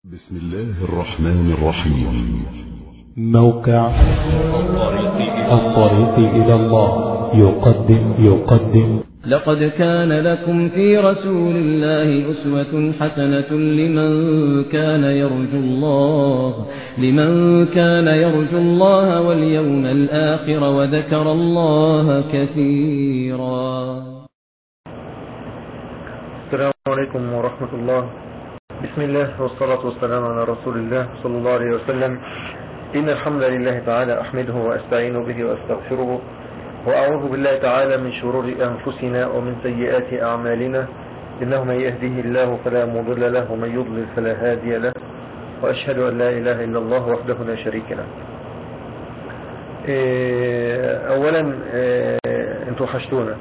بسم الله الرحمن الرحيم موقع الطريق إلى الله يقدم يقدم لقد كان لكم في رسول الله أسوة حسنة لمن كان يرجو الله لمن كان يرجو الله واليوم الآخر وذكر الله كثيرا السلام عليكم ورحمة الله بسم الله والصلاة والسلام على رسول الله صلى الله عليه وسلم إن الحمد لله تعالى أحمده وأستعين به وأستغفره وأعوذ بالله تعالى من شرور أنفسنا ومن سيئات أعمالنا إنه من يهده الله فلا مضل له ومن يضلل فلا هادي له وأشهد أن لا إله إلا الله وحده لا شريك له إيه، أولا إيه، انتوا وحشتونا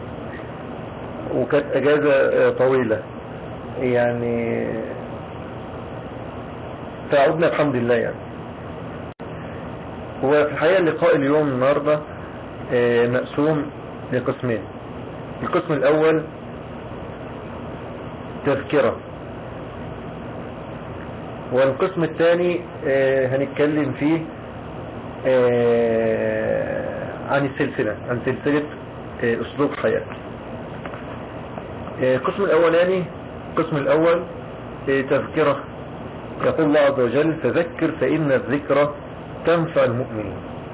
وكانت أجازة آه، طويلة يعني تعودنا الحمد لله يعني هو في الحقيقة لقاء اليوم النهاردة آه، مقسوم لقسمين القسم الأول تذكرة والقسم الثاني آه، هنتكلم فيه آه، عن السلسلة عن سلسلة آه، أسلوب حياة آه، القسم الأولاني القسم الأول آه، تذكرة يقول الله عز وجل فذكر فإن الذكرى تنفع المؤمنين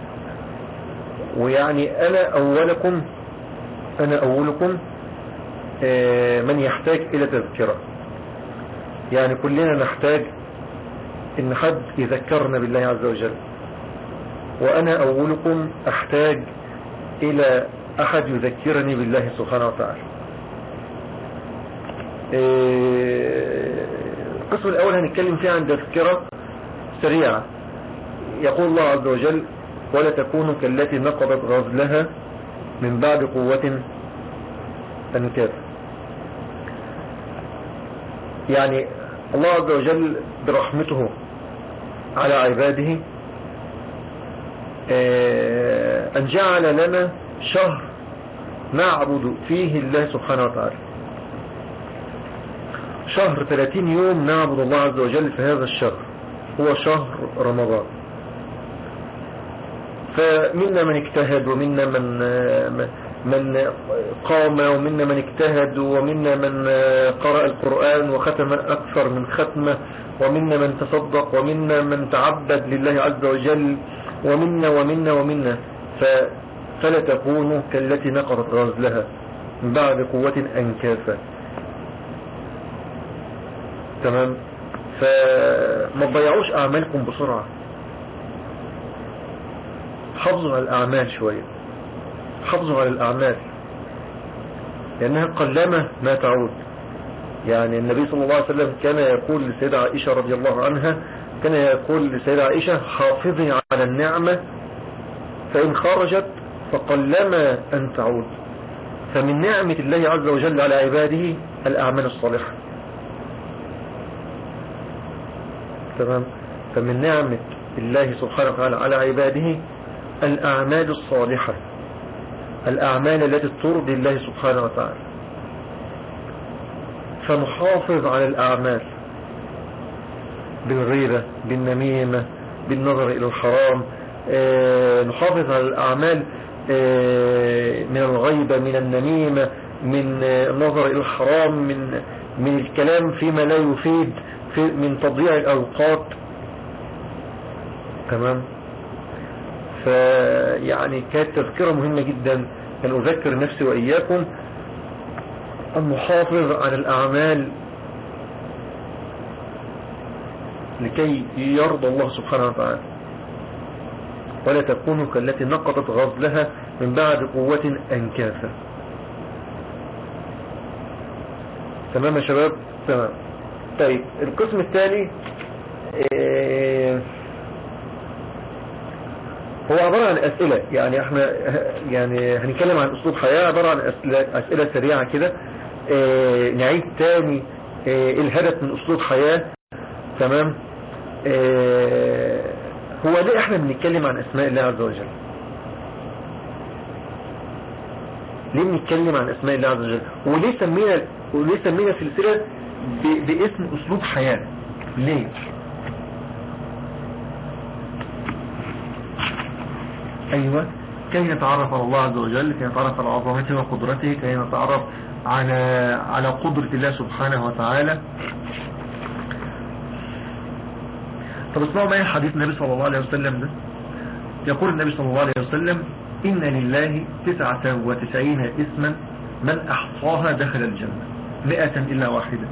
ويعني أنا أولكم أنا أولكم آه، من يحتاج إلى تذكرة يعني كلنا نحتاج إن حد يذكرنا بالله عز وجل وأنا أولكم أحتاج إلى أحد يذكرني بالله سبحانه وتعالى آه، القسم الأول هنتكلم فيه عن تذكرة سريعة يقول الله عز وجل ولا تكونوا كالتي نقضت غزلها من بعد قوة أنكاثا يعني الله عز وجل برحمته على عباده آه، أن جعل لنا شهر نعبد فيه الله سبحانه وتعالى شهر 30 يوم نعبد الله عز وجل في هذا الشهر هو شهر رمضان فمنا من اجتهد ومنا من من قام ومنا من اجتهد ومنا من قرأ القرآن وختم أكثر من ختمة ومنا من تصدق ومنا من تعبد لله عز وجل ومنا ومنا ومنا ف- فلا تكونوا كالتي نقضت غزلها من بعد قوة أنكافا تمام فما تضيعوش أعمالكم بسرعة حافظوا على الأعمال شوية حافظوا على الأعمال لأنها قلما ما تعود يعني النبي صلى الله عليه وسلم كان يقول لسيدة عائشة رضي الله عنها كان يقول لسيدة عائشة حافظي على النعمة فإن خرجت فقلما أن تعود فمن نعمة الله عز وجل على عباده الأعمال الصالحة تمام فمن نعمة الله سبحانه وتعالى على عباده الأعمال الصالحة الأعمال التي ترضي الله سبحانه وتعالى فنحافظ على الأعمال بالغيرة بالنميمة بالنظر إلى الحرام آه، نحافظ على الأعمال آه، من الغيبة من النميمة من آه، النظر إلى الحرام من من الكلام فيما لا يفيد في من تضييع الأوقات تمام فيعني كانت تذكرة مهمة جدا أن أذكر نفسي وإياكم أن نحافظ على الأعمال لكي يرضى الله سبحانه وتعالى ولا تكونوا كالتي نقضت غزلها من بعد قوة أنكافة تمام يا شباب تمام طيب القسم الثاني آه، هو عبارة عن أسئلة يعني احنا يعني هنتكلم عن أسلوب حياة عبارة عن أسئلة, أسئلة سريعة كده اه نعيد تاني اه الهدف من أسلوب حياة تمام اه هو ليه احنا بنتكلم عن أسماء الله عز وجل ليه بنتكلم عن أسماء الله عز وجل وليه سمينا وليه سمينا سلسلة ب- باسم أسلوب حياة ليه ايوه كي نتعرف على الله عز وجل كي نتعرف على عظمته وقدرته كي نتعرف على على قدرة الله سبحانه وتعالى طب اسمعوا معي حديث النبي صلى الله عليه وسلم ده يقول النبي صلى الله عليه وسلم إن لله تسعة وتسعين اسما من أحصاها دخل الجنة مئة إلا واحدة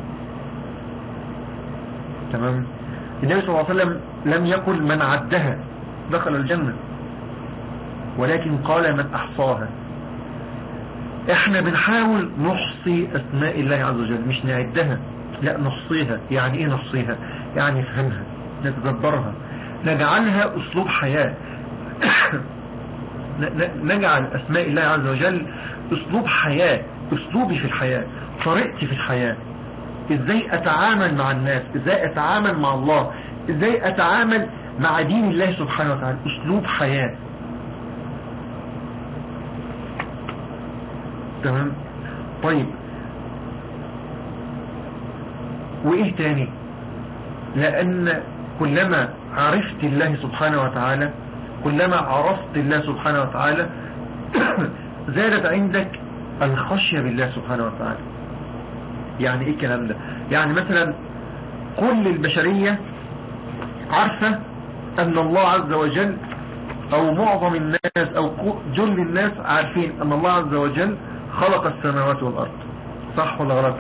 تمام النبي صلى الله عليه وسلم لم يقل من عدها دخل الجنة ولكن قال من أحصاها احنا بنحاول نحصي أسماء الله عز وجل مش نعدها لا نحصيها يعني ايه نحصيها يعني نفهمها نتدبرها نجعلها أسلوب حياة نجعل أسماء الله عز وجل أسلوب حياة أسلوبي في الحياة طريقتي في الحياة إزاي أتعامل مع الناس إزاي أتعامل مع الله إزاي أتعامل مع دين الله سبحانه وتعالى أسلوب حياة تمام طيب وإيه تاني لأن كلما عرفت الله سبحانه وتعالى كلما عرفت الله سبحانه وتعالى زادت عندك الخشية بالله سبحانه وتعالى يعني ايه الكلام ده يعني مثلا كل البشرية عارفة ان الله عز وجل او معظم الناس او جل الناس عارفين ان الله عز وجل خلق السماوات والارض صح ولا غلط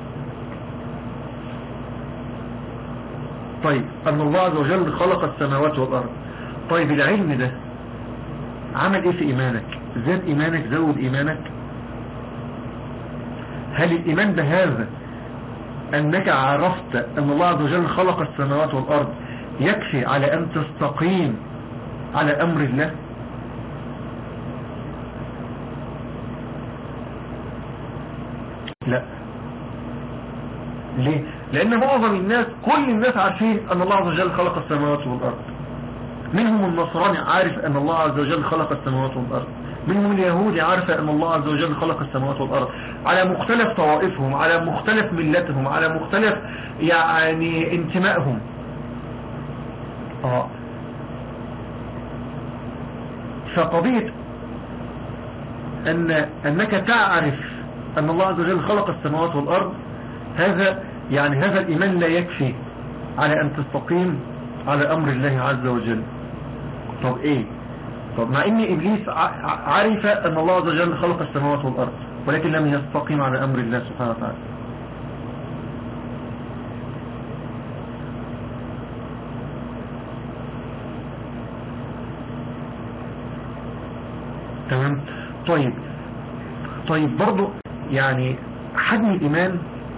طيب ان الله عز وجل خلق السماوات والارض طيب العلم ده عمل ايه في ايمانك زاد ايمانك زود ايمانك هل الايمان بهذا انك عرفت ان الله عز وجل خلق السماوات والارض يكفي على ان تستقيم على امر الله لا ليه لان معظم الناس كل الناس عارفين ان الله عز وجل خلق السماوات والارض منهم النصراني عارف ان الله عز وجل خلق السماوات والارض منهم اليهودي عارف ان الله عز وجل خلق السماوات والارض على مختلف طوائفهم على مختلف ملتهم على مختلف يعني انتمائهم اه فقضية ان انك تعرف ان الله عز وجل خلق السماوات والارض هذا يعني هذا الايمان لا يكفي على ان تستقيم على امر الله عز وجل طب ايه طب مع ان ابليس عرف ان الله عز وجل خلق السماوات والارض ولكن لم يستقيم على امر الله سبحانه وتعالى تمام طيب طيب برضو يعني حجم الايمان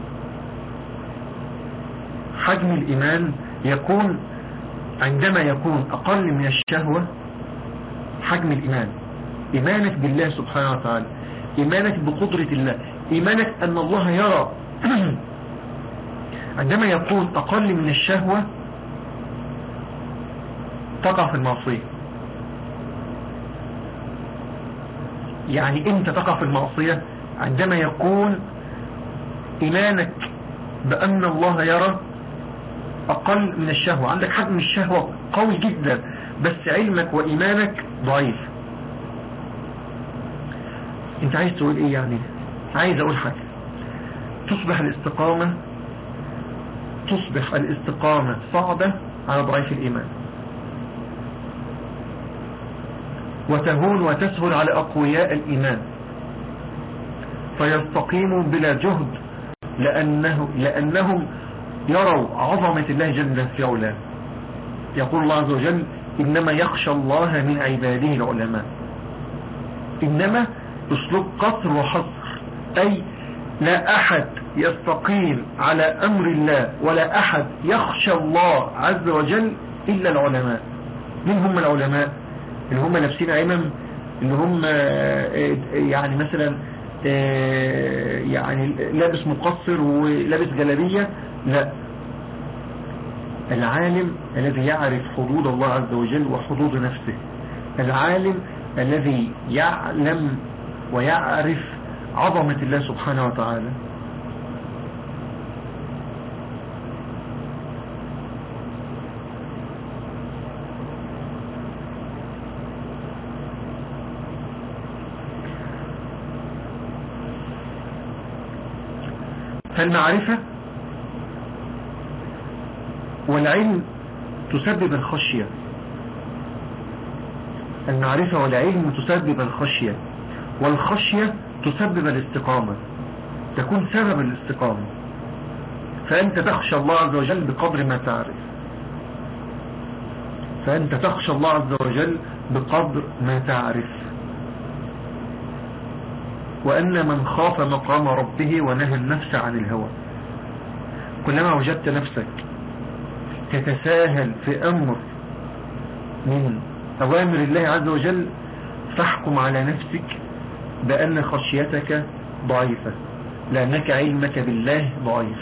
حجم الايمان يكون عندما يكون أقل من الشهوة حجم الإيمان إيمانك بالله سبحانه وتعالى إيمانك بقدرة الله إيمانك أن الله يرى عندما يكون أقل من الشهوة تقع في المعصية يعني أنت تقع في المعصية عندما يكون إيمانك بأن الله يرى أقل من الشهوة عندك حجم الشهوة قوي جدا بس علمك وإيمانك ضعيف انت عايز تقول ايه يعني عايز اقول حاجة تصبح الاستقامة تصبح الاستقامة صعبة على ضعيف الإيمان وتهون وتسهل على أقوياء الإيمان فيستقيموا بلا جهد لأنه لأنهم يروا عظمة الله جل في علاه يقول الله عز وجل إنما يخشى الله من عباده العلماء إنما أسلوب قصر وحصر أي لا أحد يستقيم على أمر الله ولا أحد يخشى الله عز وجل إلا العلماء من هم العلماء اللي هم لابسين عمم اللي هم يعني مثلا يعني لابس مقصر ولابس جلابية لا العالم الذي يعرف حدود الله عز وجل وحدود نفسه العالم الذي يعلم ويعرف عظمة الله سبحانه وتعالى فالمعرفة والعلم تسبب الخشية المعرفة والعلم تسبب الخشية والخشية تسبب الاستقامة تكون سبب الاستقامة فأنت تخشى الله عز وجل بقدر ما تعرف فأنت تخشى الله عز وجل بقدر ما تعرف وأن من خاف مقام ربه ونهى النفس عن الهوى كلما وجدت نفسك تتساهل في أمر من أوامر الله عز وجل فاحكم على نفسك بأن خشيتك ضعيفة لأنك علمك بالله ضعيف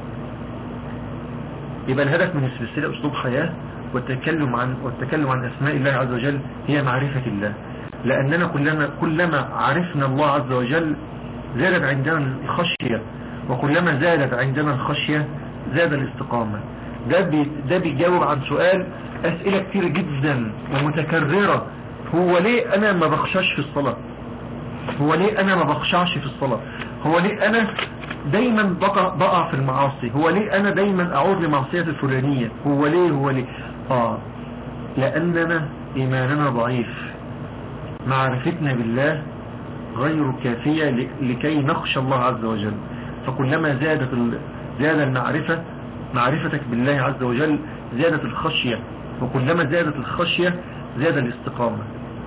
يبقى الهدف من السلسلة أسلوب حياة والتكلم عن والتكلم عن أسماء الله عز وجل هي معرفة الله لأننا كلما كلما عرفنا الله عز وجل زادت عندنا الخشية وكلما زادت عندنا الخشية زاد الاستقامة ده بي ده بيجاوب عن سؤال أسئلة كتير جدا ومتكررة هو ليه أنا ما بخشاش في الصلاة هو ليه أنا ما بخشعش في الصلاة هو ليه أنا دايما بقع, بقع في المعاصي هو ليه أنا دايما أعود لمعصية الفلانية هو ليه هو ليه آه لأننا إيماننا ضعيف معرفتنا بالله غير كافية لكي نخشى الله عز وجل فكلما زادت زاد المعرفة معرفتك بالله عز وجل زادت الخشية وكلما زادت الخشية زاد الاستقامة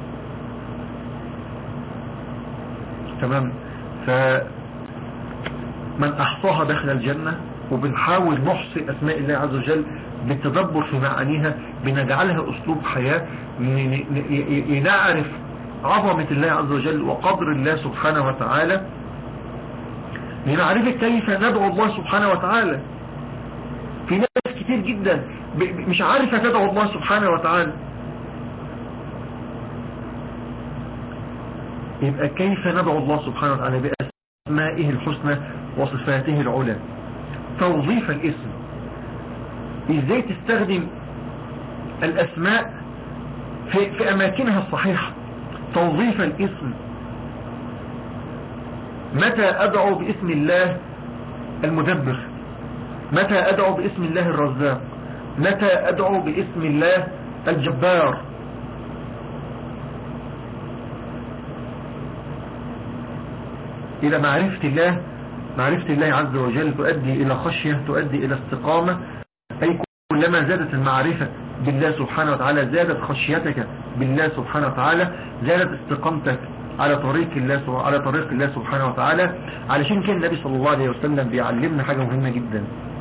تمام فمن أحصاها دخل الجنة وبنحاول نحصي أسماء الله عز وجل بالتدبر في معانيها بنجعلها أسلوب حياة لنعرف عظمة الله عز وجل وقدر الله سبحانه وتعالى لنعرف كيف ندعو الله سبحانه وتعالى في ناس كتير جدا مش عارفة تدعو الله سبحانه وتعالى يبقى كيف ندعو الله سبحانه وتعالى بأسمائه الحسنى وصفاته العلى توظيف الاسم ازاي تستخدم الاسماء في, في اماكنها الصحيحة توظيف الاسم متى ادعو باسم الله المدبر متى ادعو باسم الله الرزاق متى ادعو باسم الله الجبار الى معرفة الله معرفة الله عز وجل تؤدي الى خشية تؤدي الى استقامة اي كلما زادت المعرفة بالله سبحانه وتعالى زادت خشيتك بالله سبحانه وتعالى زادت استقامتك على طريق الله على طريق الله سبحانه وتعالى علشان كده النبي صلى الله عليه وسلم بيعلمنا حاجة مهمة جدا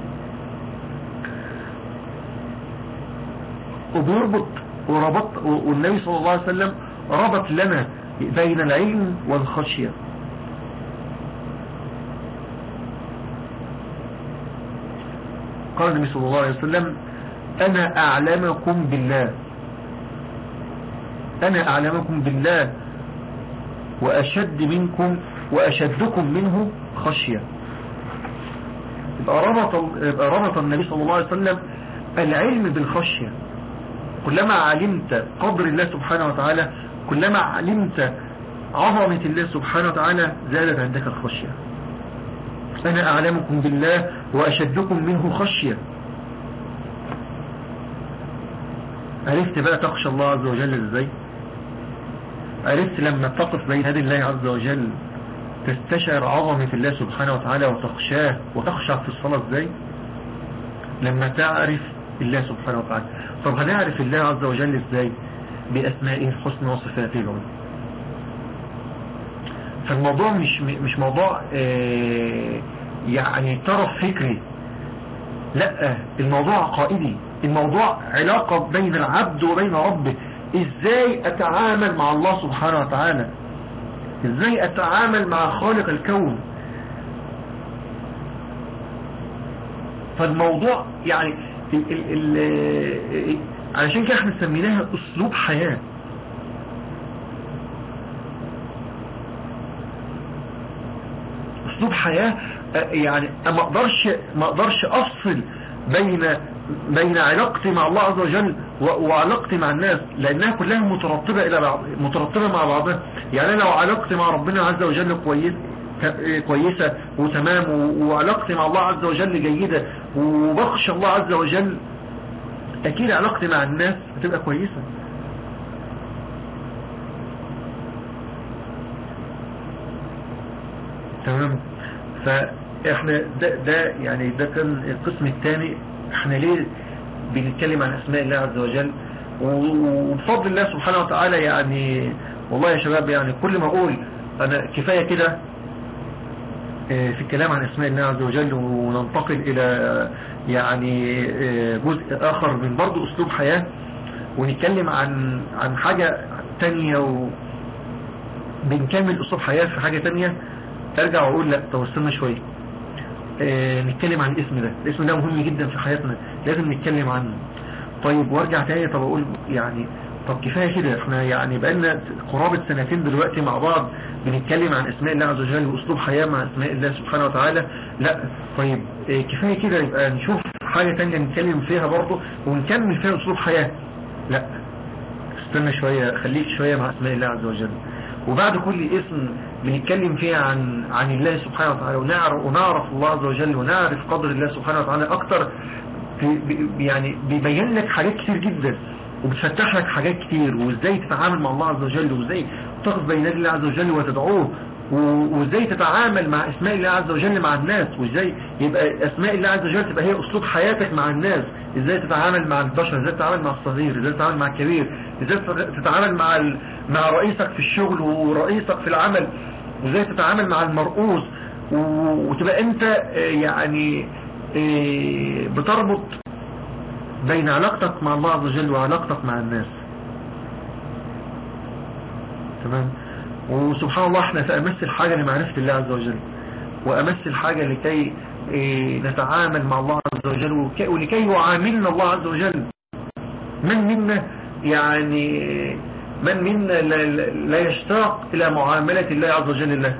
وبيربط وربط والنبي صلى الله عليه وسلم ربط لنا بين العلم والخشية قال النبي صلى الله عليه وسلم أنا أعلمكم بالله أنا أعلمكم بالله وأشد منكم وأشدكم منه خشية يبقى ربط, يبقى ربط النبي صلى الله عليه وسلم العلم بالخشية كلما علمت قدر الله سبحانه وتعالى كلما علمت عظمة الله سبحانه وتعالى زادت عندك الخشية أنا أعلمكم بالله وأشدكم منه خشية عرفت بقى تخشى الله عز وجل ازاي عرفت لما تقف بين هذه الله عز وجل تستشعر عظمة الله سبحانه وتعالى وتخشاه وتخشع في الصلاة ازاي لما تعرف الله سبحانه وتعالى طب هنعرف الله عز وجل ازاي بأسمائه الحسنى وصفاته العلى فالموضوع مش مش موضوع اه يعني طرف فكري لا الموضوع عقائدي الموضوع علاقة بين العبد وبين ربه ازاي اتعامل مع الله سبحانه وتعالى ازاي اتعامل مع خالق الكون فالموضوع يعني ال ال ال علشان كده احنا سميناها اسلوب حياة اسلوب حياة يعني ما اقدرش ما اقدرش افصل بين بين علاقتي مع الله عز وجل وعلاقتي مع الناس لانها كلها مترتبة الى بعض مترتبة مع بعضها يعني لو علاقتي مع ربنا عز وجل كويس ت- كويسة وتمام و- وعلاقتي مع الله عز وجل جيدة وبخشى الله عز وجل اكيد علاقتي مع الناس هتبقى كويسة تمام فاحنا ده, ده يعني ده كان القسم الثاني احنا ليه بنتكلم عن اسماء الله عز وجل و- وبفضل الله سبحانه وتعالى يعني والله يا شباب يعني كل ما اقول انا كفاية كده آه، في الكلام عن اسماء الله عز وجل وننتقل الى يعني آه، جزء اخر من برضو اسلوب حياة ونتكلم عن عن حاجة تانية و بنكمل اسلوب حياة في حاجة تانية ارجع واقول لا طب استنى شوية آه، نتكلم عن الاسم ده الاسم ده مهم جدا في حياتنا لازم نتكلم عنه طيب وارجع تاني طب اقول يعني طب كفاية كده احنا يعني بقالنا قرابة سنتين دلوقتي مع بعض بنتكلم عن اسماء الله عز وجل واسلوب حياة مع اسماء الله سبحانه وتعالى لا طيب اه كفاية كده يبقى نشوف حاجة تانية نتكلم فيها برضه ونكمل فيها اسلوب حياة لا استنى شوية خليك شوية مع اسماء الله عز وجل وبعد كل اسم بنتكلم فيها عن عن الله سبحانه وتعالى ونعرف ونعرف الله عز وجل ونعرف قدر الله سبحانه وتعالى اكتر في- بي- يعني بيبين لك حاجات كتير جدا وبتفتح لك حاجات كتير وازاي تتعامل مع الله عز وجل وازاي تقف بين يدي الله عز وجل وتدعوه و- وازاي تتعامل مع اسماء الله عز وجل مع الناس وازاي يبقى اسماء الله عز وجل تبقى هي اسلوب حياتك مع الناس ازاي تتعامل مع البشر ازاي تتعامل مع الصغير ازاي تتعامل مع الكبير ازاي تتعامل مع ال... مع رئيسك في الشغل ورئيسك في العمل وازاي تتعامل مع المرؤوس و... وتبقى انت آه، يعني آه، بتربط بين علاقتك مع الله عز وجل وعلاقتك مع الناس تمام وسبحان الله احنا في امس الحاجة لمعرفة الله عز وجل وامس الحاجة لكي إيه، نتعامل مع الله عز وجل وك- ولكي يعاملنا الله عز وجل من منا يعني من منا لا, لا- لا يشتاق الى معاملة الله عز وجل له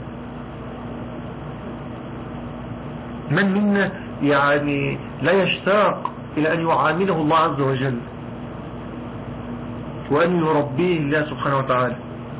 من منا يعني لا يشتاق إلى أن يعامله الله عز وجل وأن يربيه الله سبحانه وتعالى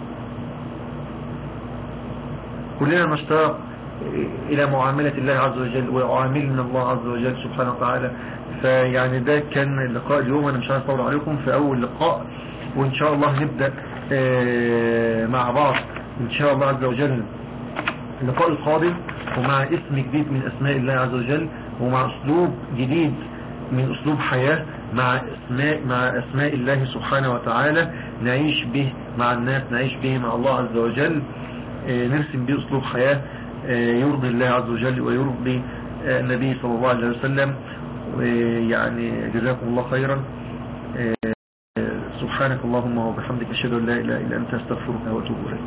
كلنا نشتاق إلى معاملة الله عز وجل ويعاملنا الله عز وجل سبحانه وتعالى فيعني ده كان اللقاء اليوم أنا مش عايز أطول عليكم في أول لقاء وإن شاء الله نبدأ آه، مع بعض إن شاء الله عز وجل اللقاء القادم ومع اسم جديد من أسماء الله عز وجل ومع أسلوب جديد من أسلوب حياة مع أسماء, مع أسماء الله سبحانه وتعالى نعيش به مع الناس نعيش به مع الله عز وجل آه، نرسم به أسلوب حياة آه، يرضي الله عز وجل ويرضي آه، النبي صلى الله عليه وسلم يعني جزاكم الله خيرا آه، سبحانك اللهم وبحمدك أشهد أن لا إله إلا أنت أستغفرك وأتوب إليك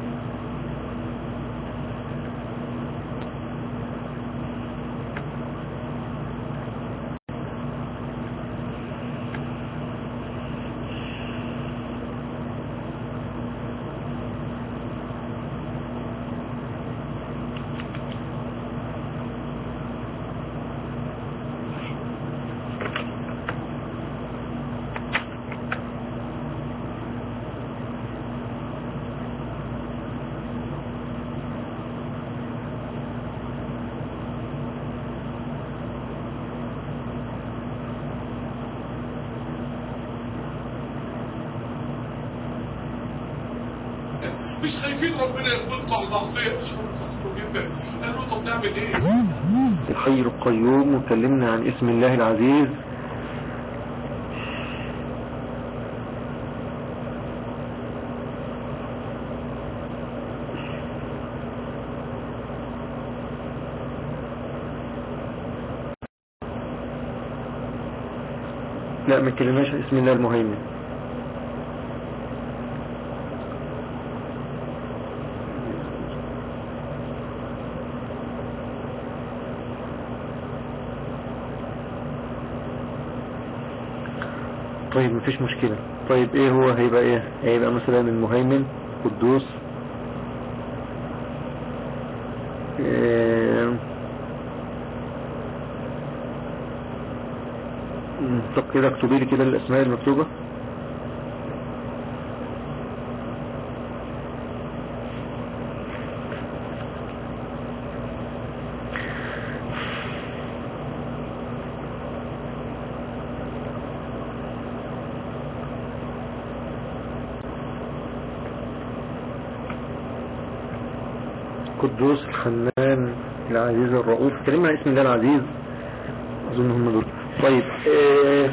مش خايفين ربنا يقبضكم على المعصيه مش متأثروا جدا قالوا طب نعمل ايه الحي القيوم وكلمنا عن اسم الله العزيز لا ما اتكلمناش عن اسم الله المهيمن طيب مفيش مشكلة طيب ايه هو هيبقى ايه هيبقى مثلا المهيمن قدوس إيه مم، طب كده اكتبي لي كده الاسماء المكتوبة القدوس الحنان العزيز الرؤوف كلمة عن اسم الله العزيز أظن هم دول طيب آه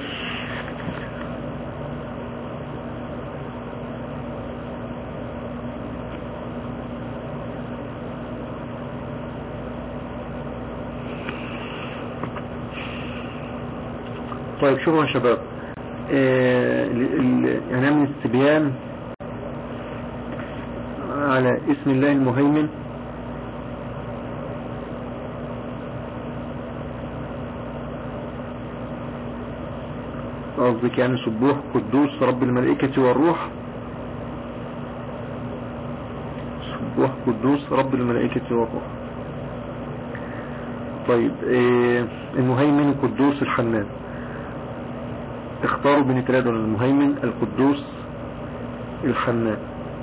طيب شوفوا يا شباب آه ال- ال- يعني من استبيان على اسم الله المهيمن قصدك يعني سبوح قدوس رب الملائكة والروح سبوح قدوس رب الملائكة والروح طيب آه المهيمن القدوس الحنان اختاروا بين الثلاثة المهيمن القدوس الحنان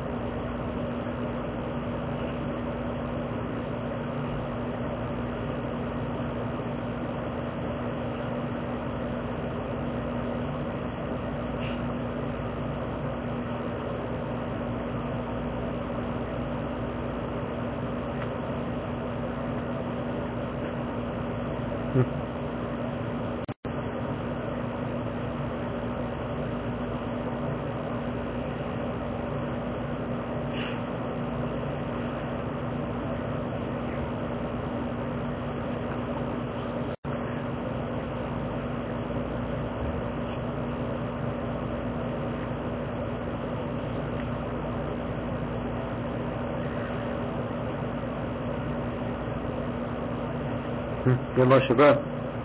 يلا يا شباب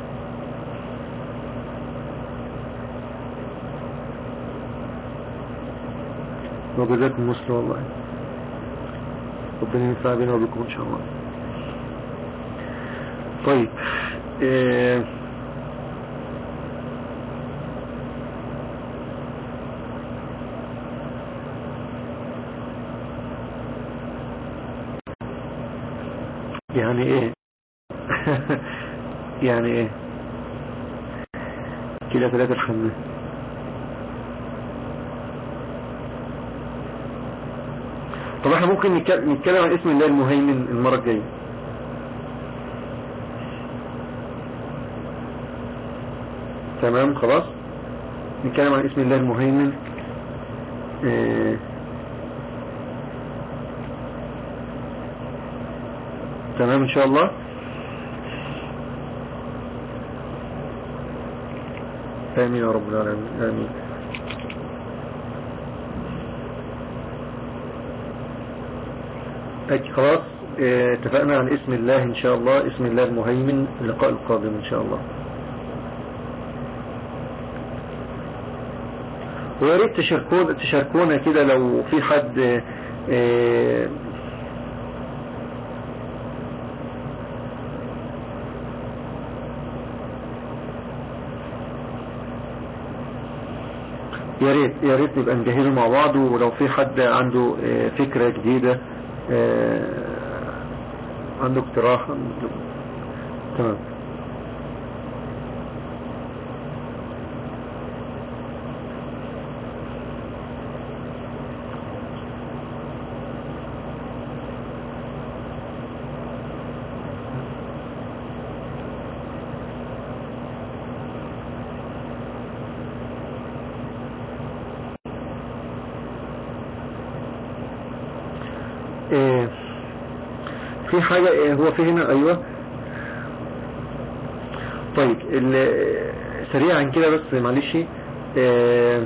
وجزاكم مسلم والله ربنا ينفع بنا وبكم ان شاء الله طيب إيه يعني ايه يعني ايه كده ثلاثة الخمس طب احنا ممكن نتك- نتكلم عن اسم الله المهيمن المرة الجاية تمام خلاص نتكلم عن اسم الله المهيمن اه تمام ان شاء الله آمين يا رب العالمين آمين أجي خلاص اه، اتفقنا عن اسم الله إن شاء الله اسم الله المهيمن اللقاء القادم إن شاء الله ويا ريت تشاركونا تشاركونا كده لو في حد اه، اه، يا ريت يا ريت نبقى نجهزه مع بعض ولو في حد عنده آه، فكرة جديدة آه، عنده اقتراح تمام آه، في حاجة آه، هو في هنا ايوه طيب ال- سريعا كده بس معلش آه،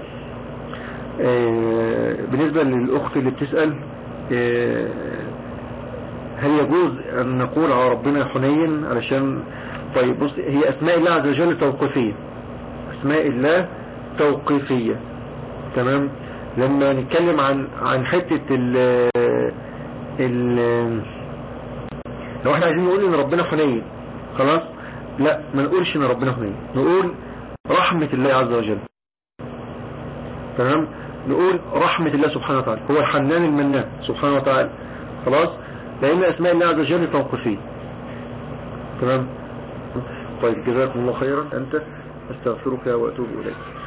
آه، بالنسبة للأخت اللي بتسأل آه، هل يجوز أن نقول على ربنا حنين علشان طيب بص هي أسماء الله عز وجل توقيفية أسماء الله توقيفية تمام لما نتكلم عن عن حتة ال ال لو احنا عايزين نقول ان ربنا حنين خلاص لا ما نقولش ان ربنا حنين نقول رحمة الله عز وجل تمام نقول رحمة الله سبحانه وتعالى هو الحنان المنان سبحانه وتعالى خلاص لان اسماء الله عز وجل توقفية تمام طيب جزاكم الله خيرا انت استغفرك واتوب اليك